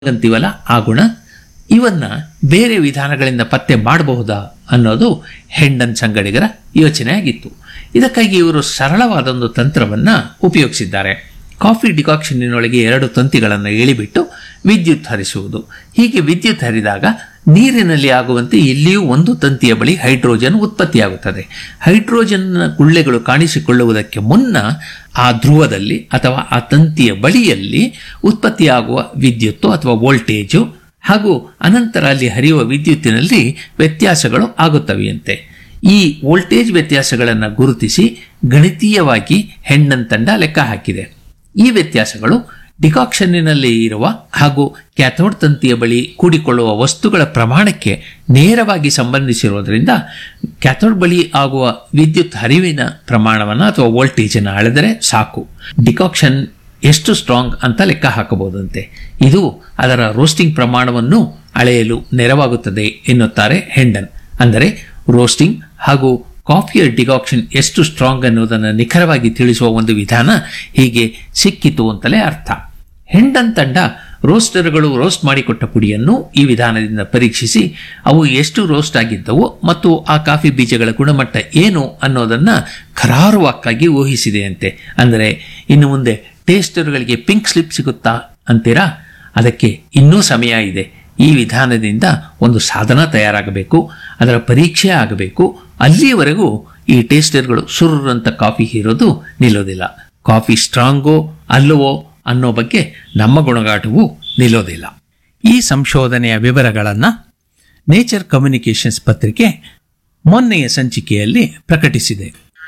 ಅಂತೀವಲ್ಲ ಆ ಗುಣ ಇವನ್ನ ಬೇರೆ ವಿಧಾನಗಳಿಂದ ಪತ್ತೆ ಮಾಡಬಹುದಾ ಅನ್ನೋದು ಹೆಂಡನ್ ಸಂಗಡಿಗರ ಯೋಚನೆ ಆಗಿತ್ತು ಇದಕ್ಕಾಗಿ ಇವರು ಸರಳವಾದೊಂದು ತಂತ್ರವನ್ನ ಉಪಯೋಗಿಸಿದ್ದಾರೆ ಕಾಫಿ ಡಿಕಾಕ್ಷನ್ನಿನೊಳಗೆ ಎರಡು ತಂತಿಗಳನ್ನು ಎಳಿಬಿಟ್ಟು ವಿದ್ಯುತ್ ಹರಿಸುವುದು ಹೀಗೆ ವಿದ್ಯುತ್ ಹರಿದಾಗ ನೀರಿನಲ್ಲಿ ಆಗುವಂತೆ ಇಲ್ಲಿಯೂ ಒಂದು ತಂತಿಯ ಬಳಿ ಹೈಡ್ರೋಜನ್ ಉತ್ಪತ್ತಿಯಾಗುತ್ತದೆ ಹೈಡ್ರೋಜನ್ ಗುಳ್ಳೆಗಳು ಕಾಣಿಸಿಕೊಳ್ಳುವುದಕ್ಕೆ ಮುನ್ನ ಆ ಧ್ರುವದಲ್ಲಿ ಅಥವಾ ಆ ತಂತಿಯ ಬಳಿಯಲ್ಲಿ ಉತ್ಪತ್ತಿಯಾಗುವ ವಿದ್ಯುತ್ತು ಅಥವಾ ವೋಲ್ಟೇಜು ಹಾಗೂ ಅನಂತರ ಅಲ್ಲಿ ಹರಿಯುವ ವಿದ್ಯುತ್ತಿನಲ್ಲಿ ವ್ಯತ್ಯಾಸಗಳು ಆಗುತ್ತವೆಯಂತೆ ಈ ವೋಲ್ಟೇಜ್ ವ್ಯತ್ಯಾಸಗಳನ್ನು ಗುರುತಿಸಿ ಗಣಿತೀಯವಾಗಿ ಹೆಣ್ಣನ್ ತಂಡ ಲೆಕ್ಕ ಹಾಕಿದೆ ಈ ವ್ಯತ್ಯಾಸಗಳು ಡಿಕಾಕ್ಷನ್ನಿನಲ್ಲಿ ಇರುವ ಹಾಗೂ ಕ್ಯಾಥೋಡ್ ತಂತಿಯ ಬಳಿ ಕೂಡಿಕೊಳ್ಳುವ ವಸ್ತುಗಳ ಪ್ರಮಾಣಕ್ಕೆ ನೇರವಾಗಿ ಸಂಬಂಧಿಸಿರುವುದರಿಂದ ಕ್ಯಾಥೋಡ್ ಬಳಿ ಆಗುವ ವಿದ್ಯುತ್ ಹರಿವಿನ ಪ್ರಮಾಣವನ್ನು ಅಥವಾ ವೋಲ್ಟೇಜನ್ನು ಅಳೆದರೆ ಸಾಕು ಡಿಕಾಕ್ಷನ್ ಎಷ್ಟು ಸ್ಟ್ರಾಂಗ್ ಅಂತ ಲೆಕ್ಕ ಹಾಕಬಹುದಂತೆ ಇದು ಅದರ ರೋಸ್ಟಿಂಗ್ ಪ್ರಮಾಣವನ್ನು ಅಳೆಯಲು ನೆರವಾಗುತ್ತದೆ ಎನ್ನುತ್ತಾರೆ ಹೆಂಡನ್ ಅಂದರೆ ರೋಸ್ಟಿಂಗ್ ಹಾಗೂ ಕಾಫಿಯ ಡಿಕಾಕ್ಷನ್ ಎಷ್ಟು ಸ್ಟ್ರಾಂಗ್ ಅನ್ನೋದನ್ನು ನಿಖರವಾಗಿ ತಿಳಿಸುವ ಒಂದು ವಿಧಾನ ಹೀಗೆ ಸಿಕ್ಕಿತು ಅಂತಲೇ ಅರ್ಥ ಹೆಂಡನ್ ತಂಡ ರೋಸ್ಟರ್ಗಳು ರೋಸ್ಟ್ ಮಾಡಿಕೊಟ್ಟ ಪುಡಿಯನ್ನು ಈ ವಿಧಾನದಿಂದ ಪರೀಕ್ಷಿಸಿ ಅವು ಎಷ್ಟು ರೋಸ್ಟ್ ಆಗಿದ್ದವು ಮತ್ತು ಆ ಕಾಫಿ ಬೀಜಗಳ ಗುಣಮಟ್ಟ ಏನು ಅನ್ನೋದನ್ನ ಖರಾರುವಾಕ್ಕಾಗಿ ಊಹಿಸಿದೆಯಂತೆ ಅಂದರೆ ಇನ್ನು ಮುಂದೆ ಟೇಸ್ಟರ್ಗಳಿಗೆ ಪಿಂಕ್ ಸ್ಲಿಪ್ ಸಿಗುತ್ತಾ ಅಂತೀರಾ ಅದಕ್ಕೆ ಇನ್ನೂ ಸಮಯ ಇದೆ ಈ ವಿಧಾನದಿಂದ ಒಂದು ಸಾಧನ ತಯಾರಾಗಬೇಕು ಅದರ ಪರೀಕ್ಷೆ ಆಗಬೇಕು ಅಲ್ಲಿಯವರೆಗೂ ಈ ಟೇಸ್ಟರ್ಗಳು ಸುರ್ರಂತ ಕಾಫಿ ಹೀರೋದು ನಿಲ್ಲೋದಿಲ್ಲ ಕಾಫಿ ಸ್ಟ್ರಾಂಗೋ ಅಲ್ಲವೋ ಅನ್ನೋ ಬಗ್ಗೆ ನಮ್ಮ ಗುಣಗಾಟವು ನಿಲ್ಲೋದಿಲ್ಲ ಈ ಸಂಶೋಧನೆಯ ವಿವರಗಳನ್ನು ನೇಚರ್ ಕಮ್ಯುನಿಕೇಷನ್ಸ್ ಪತ್ರಿಕೆ ಮೊನ್ನೆಯ ಸಂಚಿಕೆಯಲ್ಲಿ ಪ್ರಕಟಿಸಿದೆ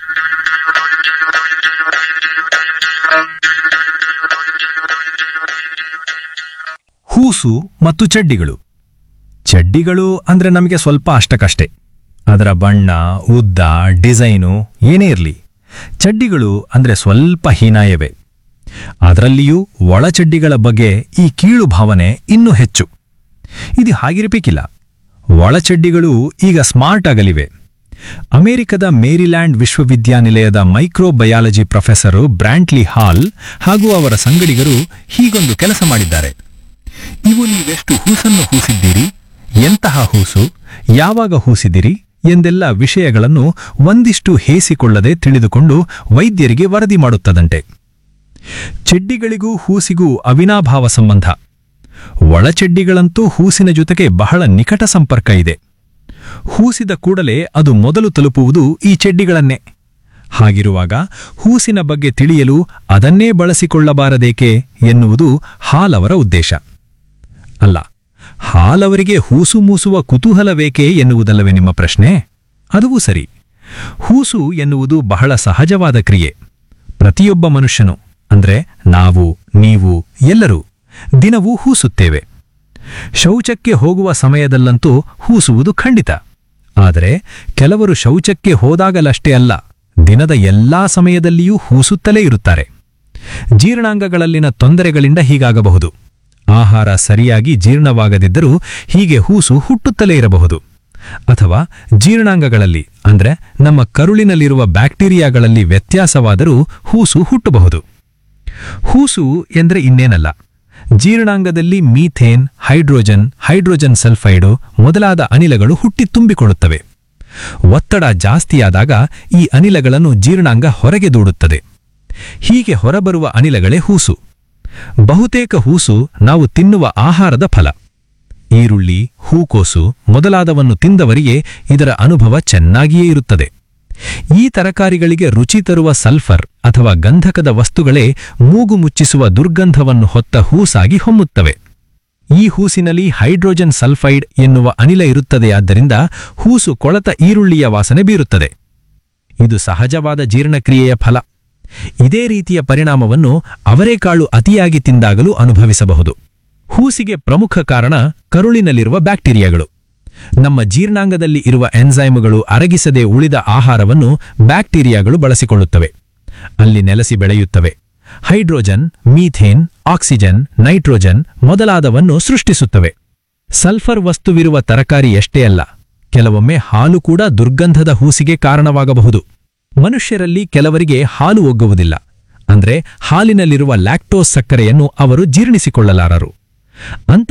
ಹೂಸು ಮತ್ತು ಚಡ್ಡಿಗಳು ಚಡ್ಡಿಗಳು ಅಂದ್ರೆ ನಮಗೆ ಸ್ವಲ್ಪ ಅಷ್ಟಕ್ಕಷ್ಟೇ ಅದರ ಬಣ್ಣ ಉದ್ದ ಡಿಸೈನು ಏನೇ ಇರಲಿ ಚಡ್ಡಿಗಳು ಅಂದ್ರೆ ಸ್ವಲ್ಪ ಹೀನಾಯವೇ ಅದರಲ್ಲಿಯೂ ಒಳಚಡ್ಡಿಗಳ ಬಗ್ಗೆ ಈ ಕೀಳು ಭಾವನೆ ಇನ್ನೂ ಹೆಚ್ಚು ಇದು ಹಾಗಿರಬೇಕಿಲ್ಲ ಒಳಚಡ್ಡಿಗಳು ಈಗ ಸ್ಮಾರ್ಟ್ ಆಗಲಿವೆ ಅಮೆರಿಕದ ಮೇರಿಲ್ಯಾಂಡ್ ವಿಶ್ವವಿದ್ಯಾನಿಲಯದ ಮೈಕ್ರೋಬಯಾಲಜಿ ಪ್ರೊಫೆಸರು ಬ್ರ್ಯಾಂಟ್ಲಿ ಹಾಲ್ ಹಾಗೂ ಅವರ ಸಂಗಡಿಗರು ಹೀಗೊಂದು ಕೆಲಸ ಮಾಡಿದ್ದಾರೆ ಇವು ನೀವೆಷ್ಟು ಹೂಸನ್ನು ಹೂಸಿದ್ದೀರಿ ಎಂತಹ ಹೂಸು ಯಾವಾಗ ಹೂಸಿದಿರಿ ಎಂದೆಲ್ಲ ವಿಷಯಗಳನ್ನು ಒಂದಿಷ್ಟು ಹೇಸಿಕೊಳ್ಳದೆ ತಿಳಿದುಕೊಂಡು ವೈದ್ಯರಿಗೆ ವರದಿ ಮಾಡುತ್ತದಂತೆ ಚೆಡ್ಡಿಗಳಿಗೂ ಹೂಸಿಗೂ ಅವಿನಾಭಾವ ಸಂಬಂಧ ಒಳಚೆಡ್ಡಿಗಳಂತೂ ಹೂಸಿನ ಜೊತೆಗೆ ಬಹಳ ನಿಕಟ ಸಂಪರ್ಕ ಇದೆ ಹೂಸಿದ ಕೂಡಲೇ ಅದು ಮೊದಲು ತಲುಪುವುದು ಈ ಚೆಡ್ಡಿಗಳನ್ನೇ ಹಾಗಿರುವಾಗ ಹೂಸಿನ ಬಗ್ಗೆ ತಿಳಿಯಲು ಅದನ್ನೇ ಬಳಸಿಕೊಳ್ಳಬಾರದೇಕೆ ಎನ್ನುವುದು ಹಾಲವರ ಉದ್ದೇಶ ಅಲ್ಲ ಹಾಲವರಿಗೆ ಹೂಸು ಮೂಸುವ ಕುತೂಹಲವೇಕೆ ಎನ್ನುವುದಲ್ಲವೇ ನಿಮ್ಮ ಪ್ರಶ್ನೆ ಅದೂ ಸರಿ ಹೂಸು ಎನ್ನುವುದು ಬಹಳ ಸಹಜವಾದ ಕ್ರಿಯೆ ಪ್ರತಿಯೊಬ್ಬ ಮನುಷ್ಯನು ಅಂದ್ರೆ ನಾವು ನೀವು ಎಲ್ಲರೂ ದಿನವೂ ಹೂಸುತ್ತೇವೆ ಶೌಚಕ್ಕೆ ಹೋಗುವ ಸಮಯದಲ್ಲಂತೂ ಹೂಸುವುದು ಖಂಡಿತ ಆದರೆ ಕೆಲವರು ಶೌಚಕ್ಕೆ ಹೋದಾಗಲಷ್ಟೇ ಅಲ್ಲ ದಿನದ ಎಲ್ಲಾ ಸಮಯದಲ್ಲಿಯೂ ಹೂಸುತ್ತಲೇ ಇರುತ್ತಾರೆ ಜೀರ್ಣಾಂಗಗಳಲ್ಲಿನ ತೊಂದರೆಗಳಿಂದ ಹೀಗಾಗಬಹುದು ಆಹಾರ ಸರಿಯಾಗಿ ಜೀರ್ಣವಾಗದಿದ್ದರೂ ಹೀಗೆ ಹೂಸು ಹುಟ್ಟುತ್ತಲೇ ಇರಬಹುದು ಅಥವಾ ಜೀರ್ಣಾಂಗಗಳಲ್ಲಿ ಅಂದ್ರೆ ನಮ್ಮ ಕರುಳಿನಲ್ಲಿರುವ ಬ್ಯಾಕ್ಟೀರಿಯಾಗಳಲ್ಲಿ ವ್ಯತ್ಯಾಸವಾದರೂ ಹೂಸು ಹುಟ್ಟಬಹುದು ಹೂಸು ಎಂದ್ರೆ ಇನ್ನೇನಲ್ಲ ಜೀರ್ಣಾಂಗದಲ್ಲಿ ಮೀಥೇನ್ ಹೈಡ್ರೋಜನ್ ಹೈಡ್ರೋಜನ್ ಸಲ್ಫೈಡು ಮೊದಲಾದ ಅನಿಲಗಳು ಹುಟ್ಟಿ ತುಂಬಿಕೊಳ್ಳುತ್ತವೆ ಒತ್ತಡ ಜಾಸ್ತಿಯಾದಾಗ ಈ ಅನಿಲಗಳನ್ನು ಜೀರ್ಣಾಂಗ ಹೊರಗೆ ದೂಡುತ್ತದೆ ಹೀಗೆ ಹೊರಬರುವ ಅನಿಲಗಳೇ ಹೂಸು ಬಹುತೇಕ ಹೂಸು ನಾವು ತಿನ್ನುವ ಆಹಾರದ ಫಲ ಈರುಳ್ಳಿ ಹೂಕೋಸು ಮೊದಲಾದವನ್ನು ತಿಂದವರಿಗೆ ಇದರ ಅನುಭವ ಚೆನ್ನಾಗಿಯೇ ಇರುತ್ತದೆ ಈ ತರಕಾರಿಗಳಿಗೆ ರುಚಿ ತರುವ ಸಲ್ಫರ್ ಅಥವಾ ಗಂಧಕದ ವಸ್ತುಗಳೇ ಮೂಗು ಮುಚ್ಚಿಸುವ ದುರ್ಗಂಧವನ್ನು ಹೊತ್ತ ಹೂಸಾಗಿ ಹೊಮ್ಮುತ್ತವೆ ಈ ಹೂಸಿನಲ್ಲಿ ಹೈಡ್ರೋಜನ್ ಸಲ್ಫೈಡ್ ಎನ್ನುವ ಅನಿಲ ಇರುತ್ತದೆಯಾದ್ದರಿಂದ ಹೂಸು ಕೊಳತ ಈರುಳ್ಳಿಯ ವಾಸನೆ ಬೀರುತ್ತದೆ ಇದು ಸಹಜವಾದ ಜೀರ್ಣಕ್ರಿಯೆಯ ಫಲ ಇದೇ ರೀತಿಯ ಪರಿಣಾಮವನ್ನು ಅವರೇಕಾಳು ಅತಿಯಾಗಿ ತಿಂದಾಗಲೂ ಅನುಭವಿಸಬಹುದು ಹೂಸಿಗೆ ಪ್ರಮುಖ ಕಾರಣ ಕರುಳಿನಲ್ಲಿರುವ ಬ್ಯಾಕ್ಟೀರಿಯಾಗಳು ನಮ್ಮ ಜೀರ್ಣಾಂಗದಲ್ಲಿ ಇರುವ ಎನ್ಸೈಮ್ಗಳು ಅರಗಿಸದೆ ಉಳಿದ ಆಹಾರವನ್ನು ಬ್ಯಾಕ್ಟೀರಿಯಾಗಳು ಬಳಸಿಕೊಳ್ಳುತ್ತವೆ ಅಲ್ಲಿ ನೆಲೆಸಿ ಬೆಳೆಯುತ್ತವೆ ಹೈಡ್ರೋಜನ್ ಮೀಥೇನ್ ಆಕ್ಸಿಜನ್ ನೈಟ್ರೋಜನ್ ಮೊದಲಾದವನ್ನು ಸೃಷ್ಟಿಸುತ್ತವೆ ಸಲ್ಫರ್ ವಸ್ತುವಿರುವ ತರಕಾರಿ ಎಷ್ಟೇ ಅಲ್ಲ ಕೆಲವೊಮ್ಮೆ ಹಾಲು ಕೂಡ ದುರ್ಗಂಧದ ಹೂಸಿಗೆ ಕಾರಣವಾಗಬಹುದು ಮನುಷ್ಯರಲ್ಲಿ ಕೆಲವರಿಗೆ ಹಾಲು ಒಗ್ಗುವುದಿಲ್ಲ ಅಂದ್ರೆ ಹಾಲಿನಲ್ಲಿರುವ ಲ್ಯಾಕ್ಟೋಸ್ ಸಕ್ಕರೆಯನ್ನು ಅವರು ಜೀರ್ಣಿಸಿಕೊಳ್ಳಲಾರರು ಅಂತ